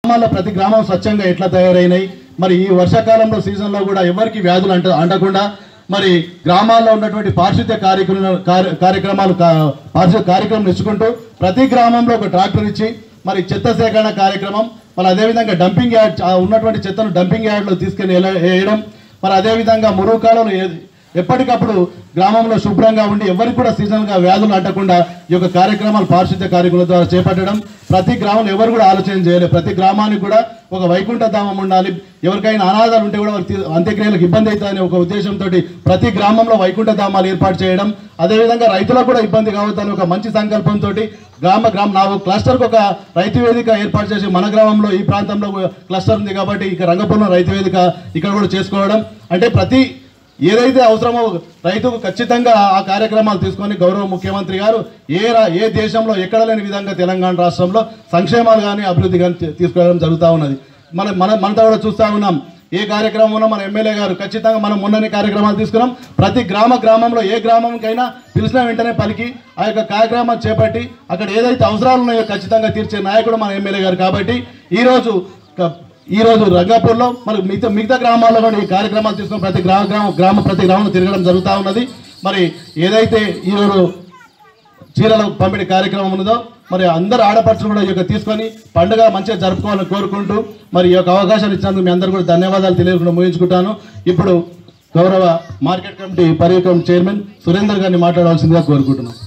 గ్రామాల్లో ప్రతి గ్రామం స్వచ్ఛంగా ఎట్లా తయారైనాయి మరి ఈ వర్షాకాలంలో సీజన్లో కూడా ఎవరికి వ్యాధులు అంట అంటకుండా మరి గ్రామాల్లో ఉన్నటువంటి పారిశుద్ధ్య కార్యక్రమ కార్య- కార్యక్రమాలు కా- పారిశుద్ధ్య కార్యక్రమం ఇచ్చుకుంటూ ప్రతి గ్రామంలో ఒక ట్రాక్టర్ ఇచ్చి మరి చెత్త సేకరణ కార్యక్రమం మరి అదేవిధంగా డంపింగ్ యార్డ్ ఆ ఉన్నటువంటి చెత్తను డంపింగ్ యార్డ్లో తీసుకెళ్ళి ఎలా- వేయడం మరి అదేవిధంగా మురుగు కాలంలో ఎప్పటికప్పుడు గ్రామంలో శుభ్రంగా ఉండి ఎవరికి కూడా సీజన్గా వ్యాధులు అంటకుండా ఈ యొక్క కార్యక్రమాలు పారిశుద్ధ్య కార్యక్రమాల ద్వారా చేపట్టడం ప్రతి గ్రామంలో ఎవరు కూడా ఆలోచన చేయలేదు ప్రతి గ్రామానికి కూడా ఒక వైకుంఠ ధామం ఉండాలి ఎవరికైనా అనాథాలు ఉంటే కూడా వారికి అంత్యక్రియలకు ఇబ్బంది అవుతుందని ఒక ఉద్దేశంతో ప్రతి గ్రామంలో వైకుంఠ ధామాలు ఏర్పాటు చేయడం అదేవిధంగా రైతులకు కూడా ఇబ్బంది కావద్దని ఒక మంచి సంకల్పంతో గ్రామ గ్రామ నా క్లస్టర్కి ఒక రైతు వేదిక ఏర్పాటు చేసి మన గ్రామంలో ఈ ప్రాంతంలో క్లస్టర్ ఉంది కాబట్టి ఇక రంగపురం రైతు వేదిక ఇక్కడ కూడా చేసుకోవడం అంటే ప్రతి ఏదైతే అవసరమో రైతుకు ఖచ్చితంగా ఆ కార్యక్రమాలు తీసుకొని గౌరవ ముఖ్యమంత్రి గారు ఏ రా- ఏ దేశంలో ఎక్కడ లేని విధంగా తెలంగాణ రాష్ట్రంలో సంక్షేమాలు కానీ అభివృద్ధి కానీ తీ- తీసుకురావడం జరుగుతూ ఉన్నది మన మన మనతో కూడా చూస్తూ ఉన్నాం ఏ కార్యక్రమం ఉన్నా మన ఎమ్మెల్యే గారు ఖచ్చితంగా మనం మొన్ననే కార్యక్రమాలు తీసుకున్నాం ప్రతి గ్రామ గ్రామంలో ఏ గ్రామంకైనా పిలిచిన వెంటనే పలికి ఆ యొక్క కార్యక్రమాలు చేపట్టి అక్కడ ఏదైతే అవసరాలు ఉన్నాయో ఖచ్చితంగా తీర్చే నాయకుడు మన ఎమ్మెల్యే గారు కాబట్టి ఈరోజు క- ఈ రోజు రంగాపూర్లో మరి మిగతా మిగతా గ్రామాల్లో కూడా ఈ కార్యక్రమాలు తీసుకుని ప్రతి గ్రామ గ్రామ గ్రామ ప్రతి గ్రామం తిరగడం జరుగుతూ ఉన్నది మరి ఏదైతే ఈరోజు చీరల పంపిణీ కార్యక్రమం ఉన్నదో మరి అందరు ఆడపడుచులు కూడా ఈ యొక్క తీసుకొని పండుగ మంచిగా జరుపుకోవాలని కోరుకుంటూ మరి ఈ యొక్క అవకాశాలు ఇచ్చినందుకు మీ అందరూ కూడా ధన్యవాదాలు తెలియకుండా ముగించుకుంటాను ఇప్పుడు గౌరవ మార్కెట్ కమిటీ పర్యటన చైర్మన్ సురేందర్ గారిని మాట్లాడవలసిందిగా కోరుకుంటున్నాను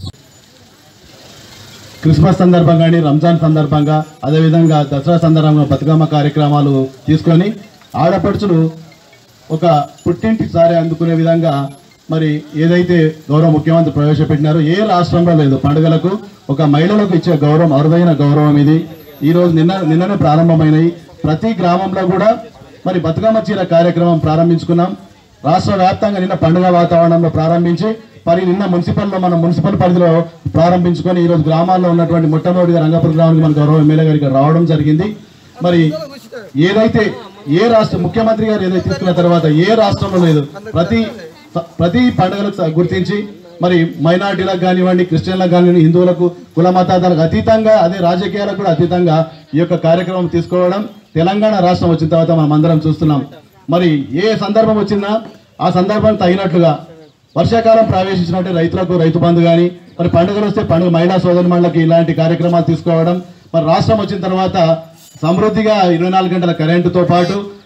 క్రిస్మస్ సందర్భంగా కానీ రంజాన్ సందర్భంగా అదేవిధంగా దసరా సందర్భంగా బతుకమ్మ కార్యక్రమాలు తీసుకొని ఆడపడుచులు ఒక పుట్టింటి సారే అందుకునే విధంగా మరి ఏదైతే గౌరవ ముఖ్యమంత్రి ప్రవేశపెట్టినారో ఏ రాష్ట్రంలో లేదు పండుగలకు ఒక మహిళలకు ఇచ్చే గౌరవం అరుదైన గౌరవం ఇది ఈ రోజు నిన్న నిన్ననే ప్రారంభమైనవి ప్రతి గ్రామంలో కూడా మరి బతుకమ్మ చీర కార్యక్రమం ప్రారంభించుకున్నాం రాష్ట్ర వ్యాప్తంగా నిన్న పండుగ వాతావరణంలో ప్రారంభించి మరి నిన్న మున్సిపల్లో మన మున్సిపల్ పరిధిలో ప్రారంభించుకొని ఈ రోజు గ్రామాల్లో ఉన్నటువంటి మొట్టమొదటిగా రంగాపురం గ్రామానికి మన గౌరవ ఎమ్మెల్యే గారికి రావడం జరిగింది మరి ఏదైతే ఏ రాష్ట్ర ముఖ్యమంత్రి గారు ఏదైతే తీసుకున్న తర్వాత ఏ రాష్ట్రంలో లేదు ప్రతి ప్రతి పండుగలకు స- గుర్తించి మరి మైనార్టీలకు కానివ్వండి క్రిస్టియన్లకు కానివ్వండి హిందువులకు కుల మతాలకు అతీతంగా అదే రాజకీయాలకు కూడా అతీతంగా ఈ యొక్క కార్యక్రమం తీసుకోవడం తెలంగాణ రాష్ట్రం వచ్చిన తర్వాత మనం అందరం చూస్తున్నాం మరి ఏ సందర్భం వచ్చినా ఆ సందర్భం తగినట్లుగా వర్షాకాలం ప్రవేశించినట్టే రైతులకు రైతు బంధు కానీ మరి పండుగలు వస్తే పండుగ మహిళా సోదరిమణులకి ఇలాంటి కార్యక్రమాలు తీసుకోవడం మరి రాష్ట్రం వచ్చిన తర్వాత సమృద్ధిగా ఇరవై నాలుగు గంటల కరెంటుతో పాటు